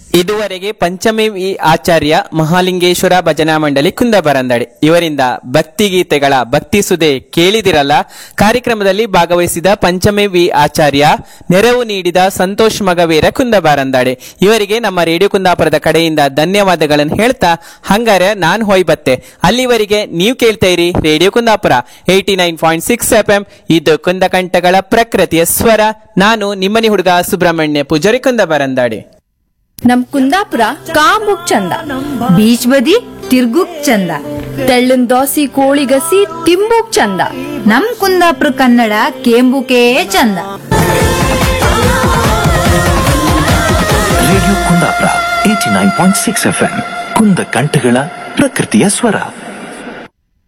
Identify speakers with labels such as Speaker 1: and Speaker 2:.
Speaker 1: ಇದುವರೆಗೆ ಪಂಚಮಿ ವಿ ಆಚಾರ್ಯ ಮಹಾಲಿಂಗೇಶ್ವರ ಭಜನಾ ಮಂಡಳಿ ಕುಂದಬರಂದಡಿ ಇವರಿಂದ ಭಕ್ತಿಗೀತೆಗಳ ಭಕ್ತಿ ಸುದೆ ಕೇಳಿದಿರಲ್ಲ ಕಾರ್ಯಕ್ರಮದಲ್ಲಿ ಭಾಗವಹಿಸಿದ ಪಂಚಮಿ ವಿ ಆಚಾರ್ಯ ನೆರವು ನೀಡಿದ ಸಂತೋಷ್ ಮಗವೀರ ಕುಂದಬಾರಂದಾಡೆ ಇವರಿಗೆ ನಮ್ಮ ರೇಡಿಯೋ ಕುಂದಾಪುರದ ಕಡೆಯಿಂದ ಧನ್ಯವಾದಗಳನ್ನು ಹೇಳ್ತಾ ಹಂಗಾರೆ ನಾನ್ ಹೋಯ್ ಬತ್ತೆ ಅಲ್ಲಿವರೆಗೆ ನೀವು ಕೇಳ್ತಾ ಇರಿ radio Kundapura eighty nine point six F M ಇದು ಕುಂದಕಂಠಗಳ ಪ್ರಕೃತಿಯ ಸ್ವರ ನಾನು ನಿಮ್ಮನಿ ಹುಡುಗ ಸುಬ್ರಹ್ಮಣ್ಯ ಪೂಜಾರಿ ಕುಂದಬರಂದಾಡೆ
Speaker 2: ನಮ್ ಕುಂದಾಪುರ ಕಾಂಬುಕ್ ಚಂದ
Speaker 3: ಬೀಚ್ ಬದಿ ತಿರ್ಗುಕ್ ಚಂದ
Speaker 2: ತೆಳ್ಳನ್ ದೋಸಿ ಕೋಳಿಗಸಿ ತಿಂಬುಕ್ ಚಂದ
Speaker 3: ನಮ್ ಕುಂದಾಪುರ ಕನ್ನಡ ಕೇಂಬುಕೇ ಚಂದ
Speaker 4: radio Kundapura eighty nine point six F M ಕುಂದ ಕಂಠಗಳ ಪ್ರಕೃತಿಯ ಸ್ವರ